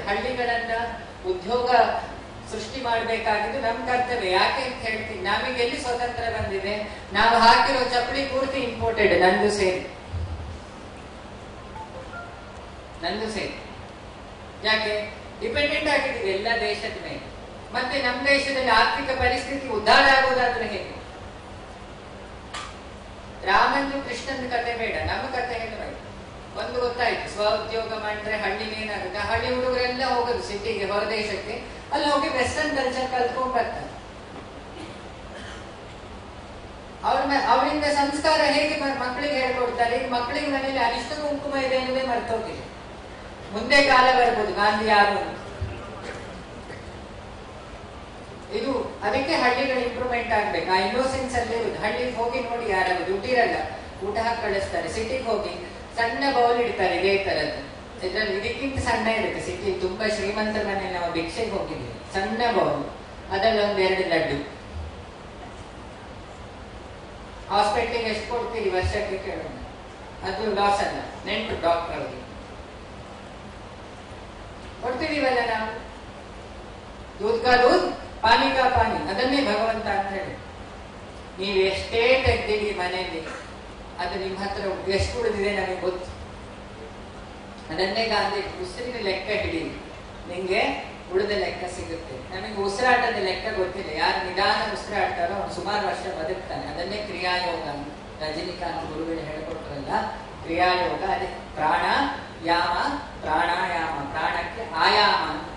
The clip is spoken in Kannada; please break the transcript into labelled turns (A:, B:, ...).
A: ಹಳ್ಳಿಗಳನ್ನ ಉದ್ಯೋಗ ಸೃಷ್ಟಿ ಮಾಡಬೇಕಾಗಿದ್ದು ನಮ್ಮ ಕರ್ತವ್ಯ ಯಾಕೆ ಅಂತ ಹೇಳ್ತೀನಿ ನಮಗೆ ಎಲ್ಲಿ ಸ್ವತಂತ್ರ ಬಂದಿದೆ ನಾವು ಹಾಕಿರೋ ಚಪ್ಪಲಿ ಪೂರ್ತಿ ಇಂಪೋರ್ಟೆಡ್ ನಂದು ಸೇರಿ ನಂದು ಸೇರಿ ಯಾಕೆ ಡಿಪೆಂಡೆಂಟ್ ಆಗಿದ್ದೀವಿ ಎಲ್ಲ ದೇಶದ ಮೇಲೆ ಮತ್ತೆ ನಮ್ಮ ದೇಶದಲ್ಲಿ ಆರ್ಥಿಕ ಪರಿಸ್ಥಿತಿ ಉದ್ಧಾರ ಆಗೋದಾದ್ರೆ ಹೇಗೆ ರಾಮಂದು ಕೃಷ್ಣನ ಕತೆ ಬೇಡ ನಮ್ಮ ಕತೆ ಹೇಳಬೇಕು ಒಂದು ಗೊತ್ತಾಯ್ತು ಸ್ವ ಉದ್ಯೋಗ ಮಾಡಿದ್ರೆ ಹಳ್ಳಿಗೆ ಏನಾಗುತ್ತೆ ಆ ಹಳ್ಳಿ ಹುಡುಗರೆಲ್ಲ ಹೋಗೋದು ಸಿಟಿಗೆ ಹೊರದೇಶಕ್ಕೆ ಅಲ್ಲಿ ಹೋಗಿ ವೆಸ್ಟರ್ನ್ ಕಲ್ಚರ್ ಕಲ್ತ್ಕೊಂಡ್ ಬರ್ತಾರೆ ಅವ್ರ ಮ- ಅವರಿಂದ ಸಂಸ್ಕಾರ ಹೇಗೆ ಮ- ಮಕ್ಕಳಿಗೆ ಹೇಳ್ಕೊಡ್ತಾರೆ ಈಗ ಮಕ್ಕಳಿಗೆ ಮನೇಲಿ ಅರಿಷ್ಟ ಕುಂಕುಮ ಇದೆ ಅನ್ನೋದೇ ಮರ್ತೋಗಿದೆ ಮುಂದೆ ಕಾಲ ಬರ್ಬೋದು ಗಾಂಧಿ ಯಾರು ಅಂತ. ಇದು ಅದಕ್ಕೆ ಹಳ್ಳಿಗಳು ಇಂಪ್ರೂವ್ಮೆಂಟ್ ಆಗ್ಬೇಕು ಆ ಇನ್ನೋಸೆನ್ಸ್ ಅಲ್ಲೇ ಇರುದು ಹಳ್ಳಿಗೆ ಹೋಗಿ ನೋಡಿ ಯಾರಾದ್ರು ದುಡ್ಡಿರಲ್ಲ ಊಟ ಹಾಕಿ ಕಳಿಸ್ತಾರೆ ಸಿಟಿಗೆ ಹೋಗಿ ಸಣ್ಣ ಬೌಲ್ ಇಡ್ತಾರೆ ಇದೇ ತರದ್ದು ಇದ್ರಲ್ಲಿ ಇದಕ್ಕಿಂತ ಸಣ್ಣ ಇರುತ್ತೆ ಸಿಟಿ ತುಂಬಾ ಶ್ರೀಮಂತರ ಮನೆಯಲ್ಲಿ ನಾವು ಭಿಕ್ಷೆಗೆ ಹೋಗಿದ್ವಿ ಸಣ್ಣ ಬೌಲ್ ಅದ್ರಲ್ಲಿ ಒಂದ್ ಎರಡು ಲಡ್ಡು ಹಾಸ್ಪಿಟ್ಲಿಗೆ ಎಷ್ಟು ಕೊಡ್ತೀರಿ ವರ್ಷಕ್ಕೆ ಕೇಳೋಣ ಅದು ಲಾಸ್ ಅಲ್ಲ ನೆಂಟು ಡಾಕ್ಟರ್ ಅವರಿಗೆ ಕೊಡ್ತಿದೀವಲ್ಲ ನಾವು ದೂದ್ ಕಾ ದೂದ್ ಪಾನಿ ಕಾ ಪಾನಿ ಅದನ್ನೇ ಭಗವಂತ ಅಂತ ಹೇಳಿ ನೀವು ಎಷ್ಟೇ ತೆಗ್ದಿರಿ ಮನೆಯಲ್ಲಿ ಅದು ನಿಮ್ಮ ಹತ್ರ ಎಷ್ಟು ಉಳಿದಿದೆ ನನಗೆ ಗೊತ್ತು ಅದನ್ನೇ ಗಾಂಧಿ ಉಸಿರಿನ ಲೆಕ್ಕ ಹಿಡೀರಿ ನಿಂಗೆ ಉಳಿದ ಲೆಕ್ಕ ಸಿಗುತ್ತೆ ನಮಗೆ ಉಸಿರಾಟದ ಲೆಕ್ಕ ಗೊತ್ತಿಲ್ಲ ಯಾರು ನಿಧಾನ ಉಸಿರಾಡ್ತಾರೋ ಅವ್ನು ಸುಮಾರು ವರ್ಷ ಬದುಕ್ತಾನೆ ಅದನ್ನೇ ಕ್ರಿಯಾಯೋಗ ಅಂತ. ರಜನಿಕಾಂತ್ ಗುರುಗಳು ಹೇಳ್ಕೊಟ್ರಲ್ಲ ಕ್ರಿಯಾಯೋಗ ಅದೇ ಪ್ರಾಣ ಯಾಮ ಪ್ರಾಣಾಯಾಮ ಪ್ರಾಣಕ್ಕೆ ಆಯಾಮ ಅಂತ